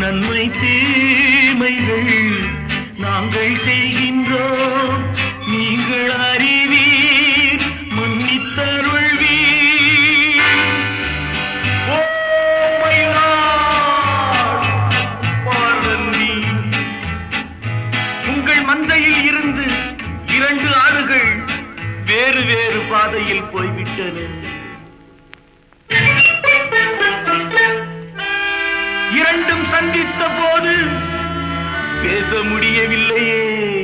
நன்மை தீமைகள் நாங்கள் செய்கின்றோம் நீங்கள் அறிவீர் மன்னித்தருள்வீர் ஓ my Lord, pardon me. உங்கள் மந்தையில் இருந்து இரண்டு ஆடுகள் வேறு வேறு பாதையில் போய்விட்டன இரண்டும் சந்தித்த போது பேச முடியவில்லையே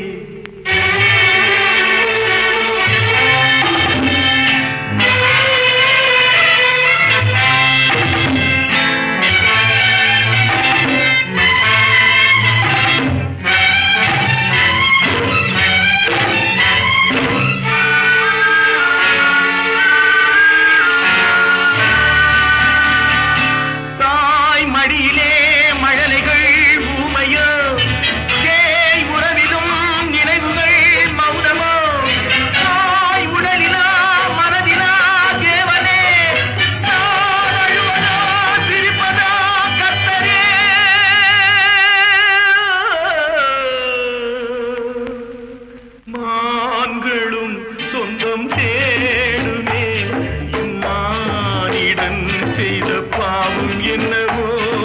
தாய் மடியிலே மழலைகள் ஊமையோ சேய் உறவிலும் நினைவுகள் மௌனமோ தாய் உடலிலா மனதிலா தேவனே நான் அழுவதா சிரிப்பதா கர்த்தரே மான்களும் சொந்தம் தேடுமே மானிடன் செய்த பாவம் என்னவோ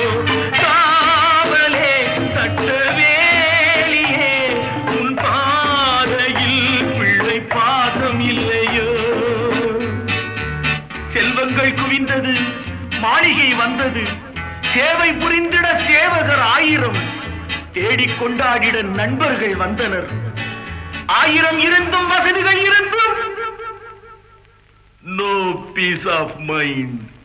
காவலே சட்டவேலியே உன் பாதையில் பிள்ளை பாசம் இல்லையோ செல்வங்கள் குவிந்தது மாளிகை வந்தது சேவை புரிந்திட சேவகர் ஆயிரம் தேடிக் கொண்டாடிட நண்பர்கள் வந்தனர் ஆயிரம் இருந்தும் வசதிகள் இருந்தும் நோ பீஸ் ஆஃப் மைண்ட்